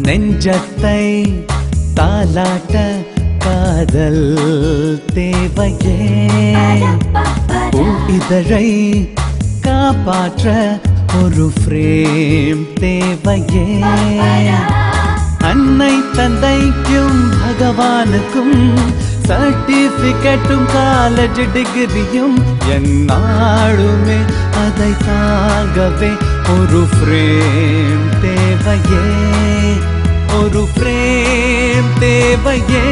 நெஞ்சத்தை தாலாட்ட காதல் தேவையே பூ இதழை காப்பாற்ற ஒரு ஃப்ரேம் தேவையே அன்னை தந்தைக்கும் பகவானுக்கும் சர்டிபிகேட்டும் காலேஜ் டிகிரியும் என்னாலுமே அதை தாங்கவே ஒரு ஃப்ரேம் தேவையே ஒரு ஃப்ரேம் தேவையே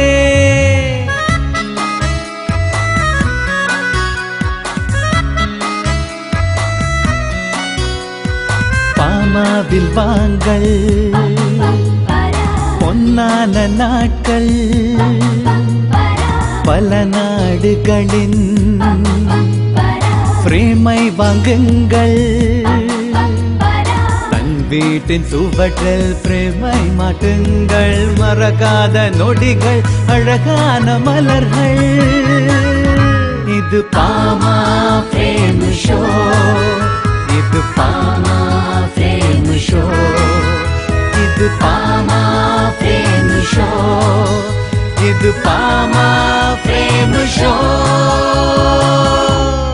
பாமாவில் வாங்கள் பொன்னான நாட்கள் பல நாடுகளின் பிரேமை வாங்குங்கள் தன் வீட்டின் சுவற்றில் பிரேமை மாட்டுங்கள் மறக்காத நொடிகள் அழகான மலர்கள் இது பாமா பிரேம் ஷோ இது பாமா பிரேம் ஷோ இது பாமா பிரேம் ஷோ இது பாமா பிரேம் ஷோ